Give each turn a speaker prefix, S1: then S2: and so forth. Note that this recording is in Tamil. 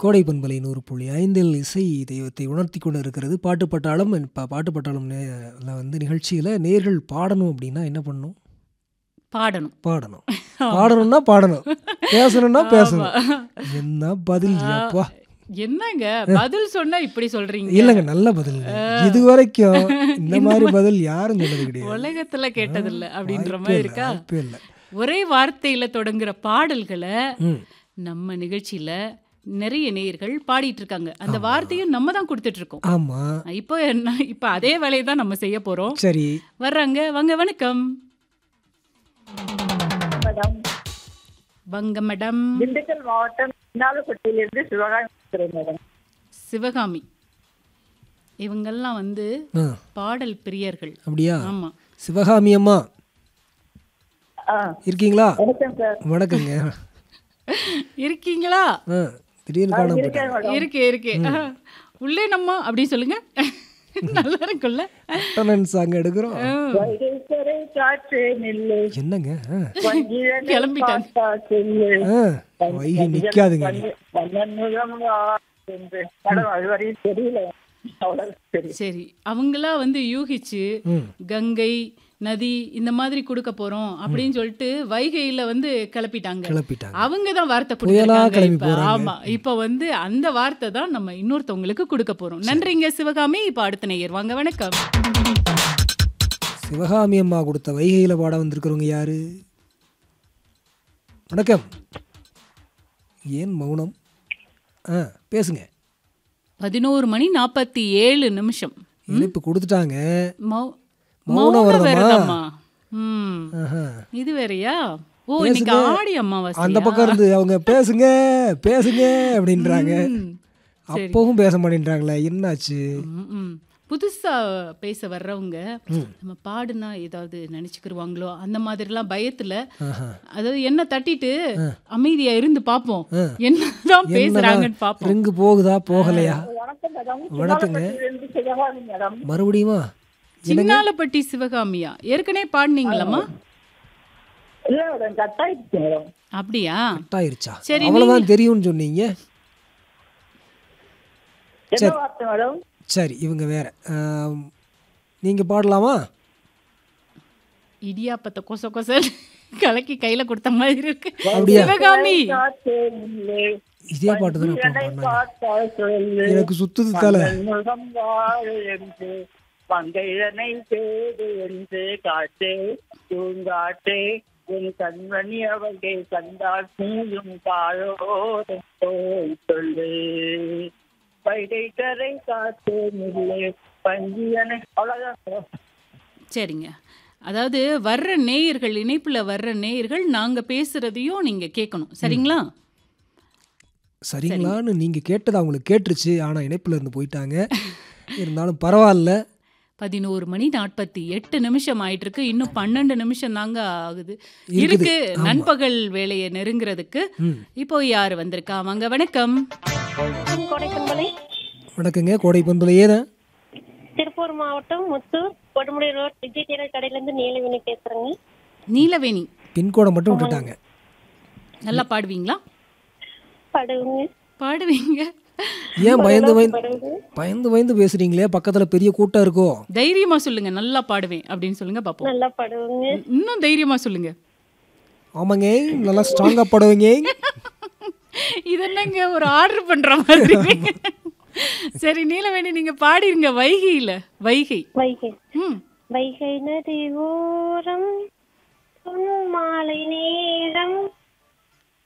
S1: கோடை பண்பலை நூறு புள்ளி ஐந்தில் இசை தெய்வத்தை உணர்த்தி கொண்டு இருக்கிறது பாட்டு பட்டாளம் இப்போ பாட்டு பட்டாளம் நே- வந்து நிகழ்ச்சியில் நேர்கள் பாடணும் அப்படின்னா என்ன பண்ணணும்
S2: பாடணும்
S1: பாடணும் பாடணும்னா பாடணும் பேசணும்னா பேசணும் என்ன பதில் அப்பா
S2: என்னங்க பதில் சொன்னா இப்படி சொல்றீங்க
S1: இல்லைங்க நல்ல பதில் இது வரைக்கும் இந்த மாதிரி பதில் யாரும் சொன்னது கிடையாது
S2: உலகத்துல கேட்டதில்ல அப்படின்ற
S1: வாய்ப்பே
S2: மாதிரி
S1: இல்லை,
S2: இருக்கா
S1: வாய்ப்பே இல்லை
S2: ஒரே வார்த்தையில தொடங்குற பாடல்களை
S1: ம்
S2: நம்ம நிகழ்ச்சியில நிறைய நேயர்கள் பாடிட்டு இருக்காங்க அந்த வார்த்தையும் நம்ம தான் கொடுத்துட்டு இருக்கோம்
S1: ஆமாம்
S2: இப்போ என்ன இப்போ அதே வேலையை தான் நம்ம செய்ய போறோம்
S1: சரி
S2: வர்றாங்க வாங்க வணக்கம்
S3: மேடம்
S2: வங்க மேடம்
S3: திண்டுக்கல் மாவட்டம் நாகப்பட்டியிலிருந்து சிவகாமி பேசுறேன் மேடம்
S2: சிவகாமி இவங்கெல்லாம் வந்து
S1: ஆ
S2: பாடல் பிரியர்கள்
S1: அப்படியா
S2: ஆமா
S1: சிவகாமி அம்மா
S3: ஆ
S1: இருக்கீங்களா
S3: வணக்கம் சார்
S1: வணக்கங்க
S2: இருக்கீங்களா
S1: ஆ திடீர்னு காணாம போயிட்டாங்க
S3: இருக்கேன் மேடம்
S2: இருக்கு இருக்கு ஆ, உள்ளே நம்ம அப்படின்னு சொல்லுங்க நல்லா இருக்கும்ல
S1: அட்டனன்ஸ் அங்கே எடுக்கிறோம்
S3: வைகை காற்றே நில்லு
S1: என்னங்க ஆ.
S3: வஞ்சிரனை
S2: கிளம்பிட்டாங்க.
S3: பார்த்தா சொல்லு
S1: ஆ வைகை நிற்காதுங்க
S3: வண்ண- வண்ணன்முகம் வா என்று மேடம் அது வரையும் தெரியல அவ்வளவு தெரியும்
S2: சரி அவங்களா வந்து யூகிச்சு
S1: ம்
S2: கங்கை நதி இந்த மாதிரி கொடுக்க போறோம் அப்படின்னு சொல்லிட்டு வைகையில வந்து கிளப்பிட்டாங்க
S1: கிளப்பிட்டாங்க
S2: அவங்க தான் வார்த்தை
S1: புயலா
S2: கொடுத்துருக்காங்க
S1: கிளம்பி
S2: இப்ப.
S1: போறாங்க.
S2: ஆமா இப்ப வந்து அந்த வார்த்தை தான் நம்ம இன்னொருத்தவங்களுக்கு கொடுக்க போறோம் நன்றிங்க சிவகாமி இப்ப அடுத்த நேயர் வாங்க வணக்கம்
S1: சிவகாமி அம்மா கொடுத்த வைகையில் பாட வந்திருக்கிறவங்க யாரு வணக்கம் ஏன் மௌனம் ஆ பேசுங்க
S2: பதினோரு மணி நாற்பத்தி ஏழு நிமிஷம்
S1: இணைப்பு கொடுத்துட்டாங்க
S2: மௌ-
S1: மௌனம்
S2: மௌன
S1: வருதம்மா?
S2: விரதம்மா ம்
S1: ஆஹா.
S2: இது வேறயா ஓ இன்னைக்கு ஆடி அம்மாவாசை
S1: அந்த பக்கம் இருந்து அவங்க பேசுங்க பேசுங்க அப்படின்றாங்க அப்பவும் பேச மாட்டேன்றாங்களே என்னாச்சு
S2: ம் புதுசா பேச வர்றவங்க நம்ம பாடுனா ஏதாவது நினைச்சுக்கிருவாங்களோ அந்த மாதிரிலாம் பயத்துல
S1: ஆஹா.
S2: அதாவது என்ன தட்டிட்டு அமைதியா இருந்து பாப்போம் என்னதான் பேசுறாங்கன்னு பாப்போம்
S1: ரிங்கு போகுதா போகலையா
S3: வணக்கம் மேடம்
S1: வணக்கங்க.
S3: சிவகாமியிலிருந்து சிவகாமி மேடம்
S1: மறுபடியுமா
S2: சின்னாலப்பட்டி சிவகாமியா ஏற்கனவே பாடினீங்களாம்மா
S3: இல்ல மேடம் கட் ஆயிடுச்சு மேடம்
S2: அப்படியா
S1: கட்டாயிருச்சா
S2: சரி,
S1: அவ்வளவுதான் தெரியும்னு சொன்னீங்க
S3: என்ன வார்த்தை மேடம்
S1: சரி இவங்க வேற ஆம், நீங்க பாடலாமா
S2: இடியாப்பத்தை கொச கொச கலக்கி கையில கொடுத்த மாதிரி இருக்கு
S1: அப்படியா?
S2: சிவகாமி
S3: காற்றே நில்லு
S1: இதே பாட்டு தானே அப்பா
S3: வஞ்சிரனை
S1: பாடினாங்க
S3: பார்த்தா சொல்லு
S1: எனக்கு சுத்துது தலை
S3: முகம் வாழ என்று பங்கைதனை தேடு என்று காட்டே பூங்காட்டே உன் கண்மணி அவகை கண்டால் மூயும் காயோரம் போய் சொல்லு பைடை கரை காத்தே நில்லே பஞ்சியனை அவ்வளவுதான்
S2: சரிங்க அதாவது வர்ற நேயர்கள் இணைப்புல வர்ற நேயர்கள் நாங்க பேசுறதையும் நீங்க கேட்கணும் சரிங்களா
S1: சரிங்களான்னு நீங்க கேட்டது அவங்களுக்கு கேட்டுருச்சு ஆனா இணைப்புல இருந்து போயிட்டாங்க இருந்தாலும் பரவாயில்ல
S2: பதினோரு மணி நாற்பத்தி எட்டு நிமிஷம் ஆயிட்டு இருக்கு இன்னும் பன்னெண்டு நிமிஷம் தாங்க ஆகுது
S1: இருக்குது.
S2: இருக்கு
S1: ஆமா.
S2: நண்பகல் வேலையை நெருங்குறதுக்கு
S1: ம்.
S2: இப்போ யார் வந்திருக்கா வாங்க வணக்கம்
S4: கொடைக்கம்பளை
S1: வணக்கங்க கோடை பண்பலையே தான்
S4: திருப்பூர் மாவட்டம் முத்தூர் கொடுமுடி ரோட் விஜய் டீலர் கடையில இருந்து நீலவேணி பேசுறேங்க
S2: நீலவேணி
S1: பின்கோடை மட்டும் விட்டுட்டாங்க
S2: நல்லா பாடுவீங்களா
S4: படுவுங்க
S2: பாடுவீங்க
S1: ஏன் பயந்து பயந்து
S4: படுவுங்க
S1: பயந்து பயந்து பேசுறீங்களே பக்கத்துல பெரிய கூட்டம் இருக்கோ
S2: தைரியமா சொல்லுங்க நல்லா பாடுவேன் அப்படின்னு சொல்லுங்க பாப்போம்
S4: நல்லா படுவுங்க
S2: இன்னும் தைரியமா சொல்லுங்க
S1: ஆமாங்க நல்லா ஸ்ட்ராங்கா படுவீங்க
S2: இது என்னங்க ஒரு ஆர்டர் பண்ற மாதிரி சரி நீலவேணி நீங்க பாடிருங்க வைகையில வைகை
S4: வைகை
S2: ம்
S4: வைகை நதி ஓரம்